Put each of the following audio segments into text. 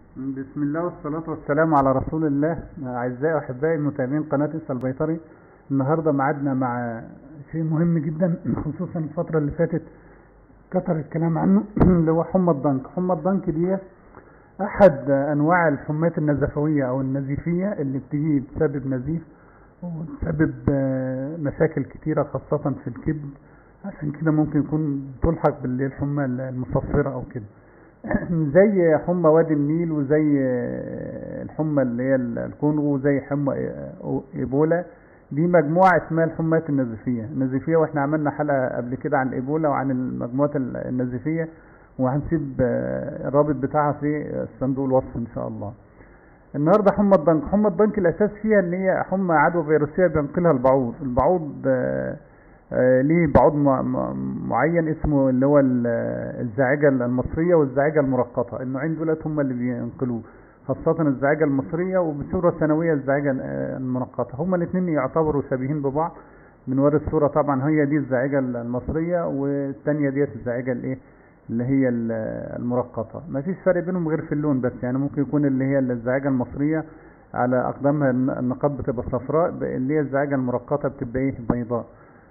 بسم الله والصلاة والسلام على رسول الله أعزائي وأحبائي المتابعين قناة إسا البيطري النهاردة معادنا مع شيء مهم جدا خصوصا الفترة اللي فاتت كثر الكلام عنه اللي هو حمى الضنك حمى الضنك دي أحد أنواع الحمات النزفوية أو النزيفية اللي بتيجي بسبب نزيف وتسبب آه، مشاكل كتيرة خاصة في الكبد عشان كده ممكن يكون تلحق بالحمى المصفرة أو كده زي حمى وادي النيل وزي الحمى اللي هي الكونغو وزي حمى ايبولا دي مجموعة اسمها الحمات النزيفية النزيفية واحنا عملنا حلقة قبل كده عن الايبولا وعن المجموعات النزيفية وهنسيب الرابط بتاعها في صندوق الوصف ان شاء الله النهاردة حمى الضنك حمى الضنك الاساس فيها ان هي حمى عدوى فيروسية بينقلها البعوض البعوض آه، آه، ليه بعوض م- م- معين اسمه اللي هو ال- الزاعجة المصرية والزاعجة المرقطة النوعين دولت هم اللي بينقلوه خاصة الزاعجة المصرية وبصورة ثانوية الزاعجة آه، المنقطة هما الاثنين يعتبروا شبيهين ببعض بنوري الصورة طبعا هي دي الزاعجة المصرية والتانية ديت الزاعجة الايه اللي هي ال- المرقطة ما فيش فرق بينهم غير في اللون بس يعني ممكن يكون اللي هي الزاعجة المصرية على أقدامها الن- النقاط بتبقى صفراء ب- اللي هي الزاعجة المرقطة بتبقى ايه بيضاء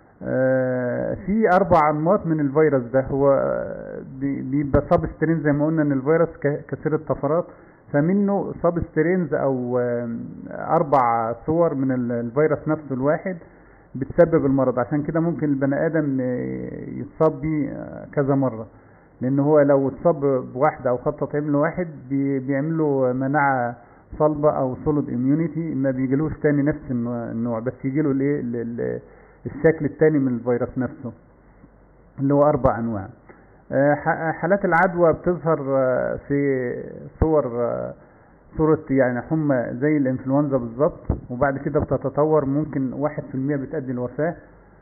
آه، في اربع انماط من الفيروس ده هو آه، بي- بيبقى سب سترين زي ما قلنا ان الفيروس ك- كثير الطفرات فمنه سب سترينز او آه، اربع صور من ال- الفيروس نفسه الواحد بتسبب المرض عشان كده ممكن البني ادم آه، يتصاب بيه آه، كذا مره لان هو لو اتصاب بواحده او خط تطعيم لواحد بي- بيعمل له مناعه صلبه او سوليد اميونيتي ما بيجيلوش تاني نفس النوع- النوع بس يجيله الايه ال- ال- الشكل الثاني من الفيروس نفسه اللي هو أربع أنواع آه، ح- حالات العدوى بتظهر آه، في صور آه، صورة يعني حمى زي الإنفلونزا بالظبط وبعد كده بتتطور ممكن واحد في المية بتأدي الوفاة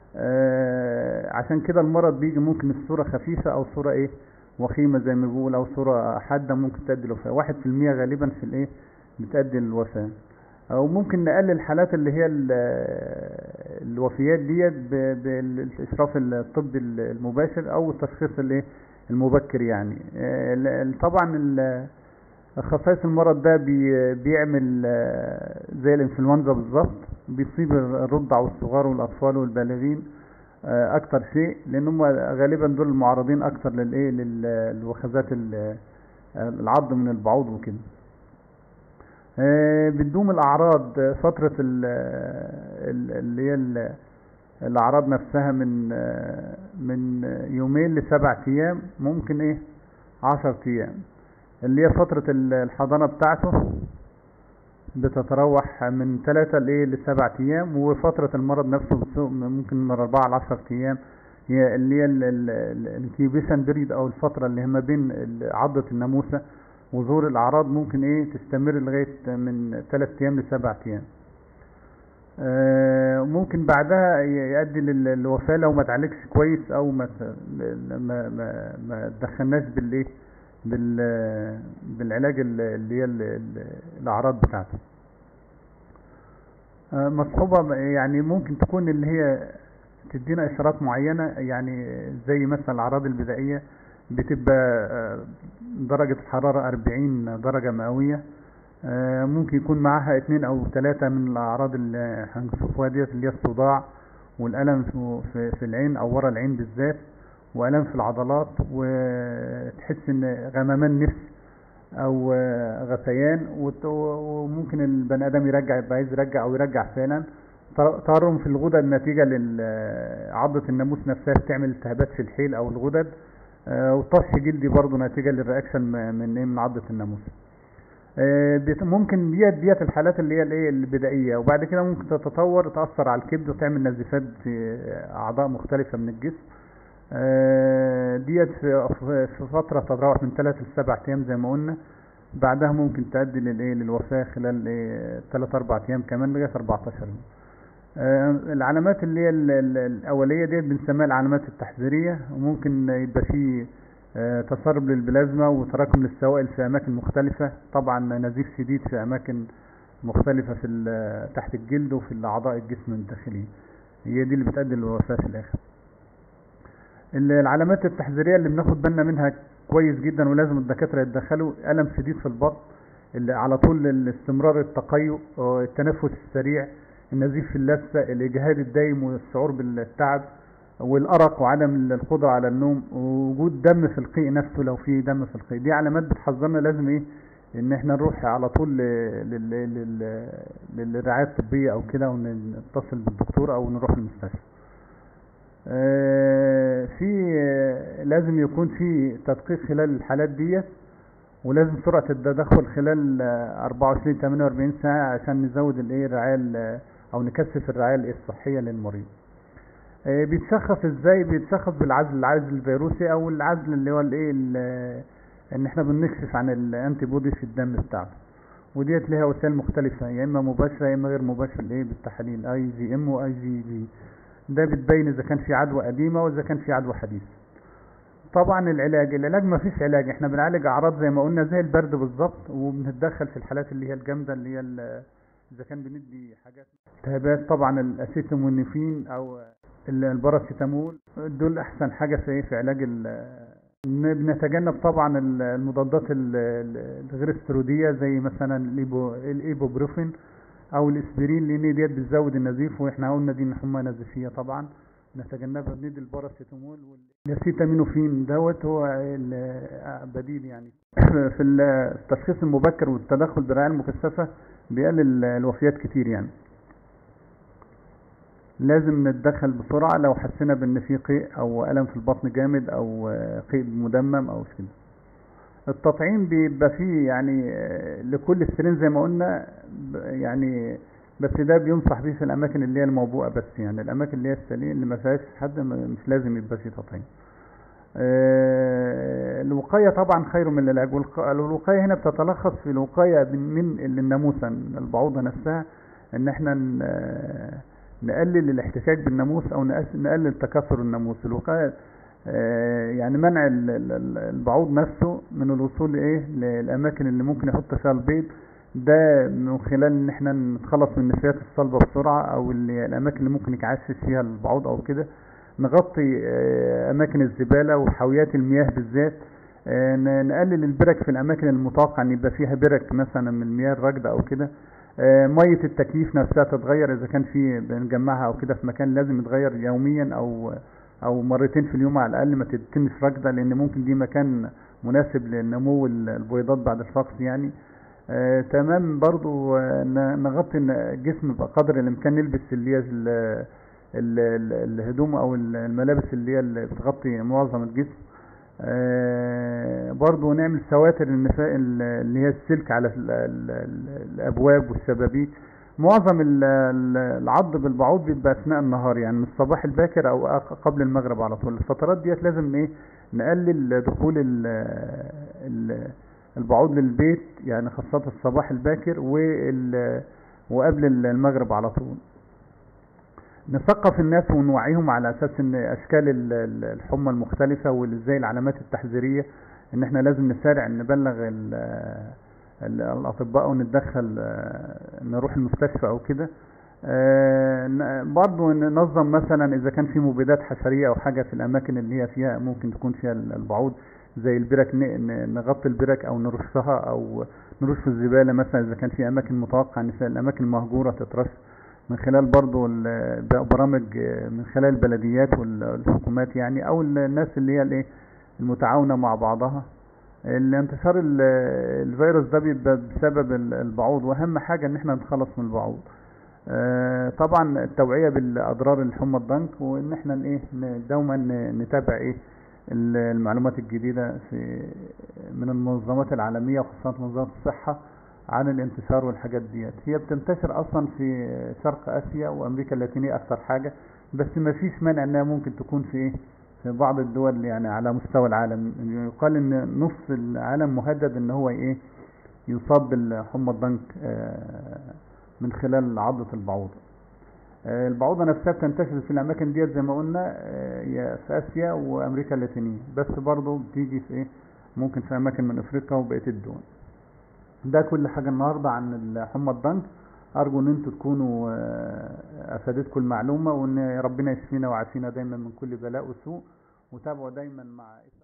آه، عشان كده المرض بيجي ممكن الصورة خفيفة أو صورة إيه وخيمة زي ما بيقول أو صورة حادة ممكن تأدي الوفاة واحد في المية غالبا في الإيه بتأدي الوفاة او ممكن نقلل الحالات اللي هي ال- الوفيات ديت ب- بالاشراف الطبي المباشر او التشخيص الايه المبكر يعني آه، ال- ال- طبعا ال- خصائص المرض ده بي- بيعمل آه، زي الانفلونزا بالظبط بيصيب الرضع والصغار والاطفال والبالغين آه، اكتر شيء لان هم غالبا دول المعرضين اكتر للايه لل- لوخزات ال- العض من البعوض وكده آه، بتدوم الأعراض آه، فترة ال- ال- اللي هي ال- الأعراض نفسها من آه، من يومين لسبع أيام ممكن إيه عشر أيام اللي هي فترة ال- الحضانة بتاعته بتتراوح من ثلاثة لإيه لسبع أيام وفترة المرض نفسه بتسوق ممكن من أربعة لعشر أيام هي اللي هي الانكيوبيشن بريد أو الفترة اللي هي ما بين ال- عضة الناموسة وظهور الأعراض ممكن إيه تستمر لغاية من ثلاث أيام لسبع أيام آه، ممكن بعدها ي- يؤدي لل- للوفاة لو ما اتعالجش كويس أو ما ت- ما ما ما تدخلناش بالإيه بال بالعلاج ال- اللي هي ال- ال- الأعراض بتاعته آه، مصحوبة ب- يعني ممكن تكون اللي هي تدينا إشارات معينة يعني زي مثلا الأعراض البدائية بتبقى آه، درجة الحرارة 40 درجة مئوية آه، ممكن يكون معاها اتنين أو ثلاثة من الأعراض اللي هنشوفوها ديت اللي هي الصداع والألم في- في في العين أو ورا العين بالذات وألم في العضلات وتحس إن غممان نفس أو آه، غثيان وت- وممكن البني آدم يرجع يبقى عايز يرجع أو يرجع فعلا ت- تورم في الغدد نتيجة لعضة الناموس نفسها بتعمل التهابات في الحيل أو الغدد آه، وطش جلدي برضه نتيجة للرياكشن م- من ايه من عضة الناموس آه، بت- ممكن ديت ديت الحالات اللي هي الايه البدائية وبعد كده ممكن تتطور تأثر على الكبد وتعمل نزيفات في أعضاء مختلفة من الجسم آه، ديت في في فترة تتراوح من 3 ل 7 أيام زي ما قلنا بعدها ممكن تؤدي للايه للوفاة خلال ايه 3 4 أيام كمان لغاية 14 يوم آه، العلامات اللي هي ال- ال- الأولية ديت بنسميها العلامات التحذيرية وممكن يبقى فيه آه، تسرب للبلازما وتراكم للسوائل في أماكن مختلفة طبعا نزيف شديد في أماكن مختلفة في ال- تحت الجلد وفي أعضاء الجسم الداخلية هي دي اللي بتؤدي للوفاة في الآخر ال- العلامات التحذيرية اللي بناخد بالنا منها كويس جدا ولازم الدكاترة يتدخلوا ألم شديد في البطن اللي على طول الاستمرار التقيؤ آه، التنفس السريع النزيف في اللثة الإجهاد الدايم والشعور بالتعب والأرق وعدم القدرة على النوم ووجود دم في القيء نفسه لو في دم في القيء دي علامات بتحذرنا لازم ايه ان احنا نروح على طول ل- لل- لل- للرعاية الطبية او كده ونتصل بالدكتور او نروح المستشفى آه، في آه، لازم يكون في تدقيق خلال الحالات ديت ولازم سرعة التدخل خلال آه، 24 48 ساعة عشان نزود الايه الرعاية ال- او نكثف الرعاية الإيه الصحية للمريض آه، بيتشخص ازاي بيتشخص بالعزل العزل الفيروسي او العزل اللي هو الايه ال- ان احنا بنكشف عن الانتي بودي في الدم بتاعته وديت ليها وسائل مختلفة يا اما مباشرة يا اما غير مباشرة الايه بالتحاليل اي جي ام واي جي جي ده بتبين اذا كان في عدوى قديمة واذا كان في عدوى حديثة طبعا العلاج العلاج ما فيش علاج احنا بنعالج اعراض زي ما قلنا زي البرد بالظبط وبنتدخل في الحالات اللي هي الجامده اللي هي ال- اذا كان بندي حاجات التهابات طبعا الاسيتامينوفين او ال- الباراسيتامول دول احسن حاجه في إيه؟ في علاج ال- ن- بنتجنب طبعا ال- المضادات ال- ال- الغير استيرويديه زي مثلا الإيبو الايبوبروفين او الاسبرين لان ديت بتزود النزيف واحنا قلنا دي حمى نزيفيه طبعا نتجنبها بندي الباراسيتامول والاسيتامينوفين دوت هو البديل يعني في التشخيص المبكر والتدخل بالرعايه المكثفه بيقلل الوفيات كتير يعني لازم نتدخل بسرعة لو حسينا بان في قيء او الم في البطن جامد او قيء مدمم او كده التطعيم بيبقى فيه يعني آه، لكل سرين زي ما قلنا ب- يعني بس ده بينصح بيه في الاماكن اللي هي الموبوءة بس يعني الاماكن اللي هي السليم اللي ما فيهاش حد ما- مش لازم يبقى فيه تطعيم آه، الوقاية طبعا خير من العلاج والق- الوقاية هنا بتتلخص في الوقاية من من الناموسة البعوضة نفسها ان احنا ن- آه، نقلل الاحتكاك بالناموس او نقس- نقلل تكاثر الناموس الوقاية آه، يعني منع ال- ال- ال- البعوض نفسه من الوصول لايه للاماكن اللي ممكن يحط فيها البيض ده من خلال ان احنا نتخلص من النفايات الصلبة بسرعة او اللي الاماكن اللي ممكن يتعشش فيها البعوض او كده نغطي آه، اماكن الزبالة وحاويات المياه بالذات آه، ن- نقلل البرك في الاماكن المتوقع ان يبقى فيها برك مثلا من المياه الراكدة او كده آه، مية التكييف نفسها تتغير اذا كان في بنجمعها او كده في مكان لازم يتغير يوميا او او مرتين في اليوم على الاقل ما تتمش راكدة لان ممكن دي مكان مناسب لنمو ال- البويضات بعد الفقس يعني آه تمام برضو آه، ن- نغطي إن الجسم بقدر الامكان نلبس اللي هي ال- ال- ال- الهدوم او ال- الملابس اللي هي اللي بتغطي معظم الجسم آه برضو نعمل سواتر النفاق ال- اللي هي السلك على ال- ال- ال- الابواب والشبابيك معظم ال- ال- العض بالبعوض بيبقى اثناء النهار يعني من الصباح الباكر او أق- قبل المغرب على طول الفترات ديت لازم ايه نقلل دخول ال ال البعوض للبيت يعني خاصة الصباح الباكر وال وقبل المغرب على طول نثقف الناس ونوعيهم على اساس ان اشكال ال- ال- الحمى المختلفة وازاي العلامات التحذيرية ان احنا لازم نسارع نبلغ ال- ال- الاطباء ونتدخل آه، نروح المستشفى او كده آه، ن- برضو ننظم مثلا اذا كان في مبيدات حشرية او حاجة في الاماكن اللي هي فيها ممكن تكون فيها ال- البعوض زي البرك ن- ن- نغطي البرك او نرشها او نرش في الزبالة مثلا اذا كان في اماكن متوقع ان في الاماكن المهجورة تترش من خلال برضو ال- برامج آه، من خلال البلديات والحكومات يعني او ال- الناس اللي هي الايه المتعاونة مع بعضها الانتشار ال- الفيروس ده بيبقى بسبب ال- البعوض واهم حاجة ان احنا نتخلص من البعوض آه، طبعا التوعية بالاضرار الحمى الضنك وان احنا ن- ايه ن- دوما ن- نتابع ايه ال- المعلومات الجديدة في من المنظمات العالمية وخاصة منظمة الصحة عن الانتشار والحاجات ديت هي بتنتشر اصلا في شرق اسيا وامريكا اللاتينية اكثر حاجة بس ما فيش مانع انها ممكن تكون في ايه في بعض الدول يعني على مستوى العالم يقال ان نص العالم مهدد ان هو ايه يصاب بالحمى الضنك آه، من خلال عضة البعوضة آه، البعوضة نفسها بتنتشر في الأماكن ديت زي ما قلنا آه، هي في آسيا وأمريكا اللاتينية بس برضه بتيجي في إيه ممكن في أماكن من أفريقيا وبقية الدول ده كل حاجة النهاردة عن الحمى الضنك أرجو إن أنتوا تكونوا آه، أفادتكم المعلومة وإن ربنا يشفينا ويعافينا دايما من كل بلاء وسوء وتابعوا دايما مع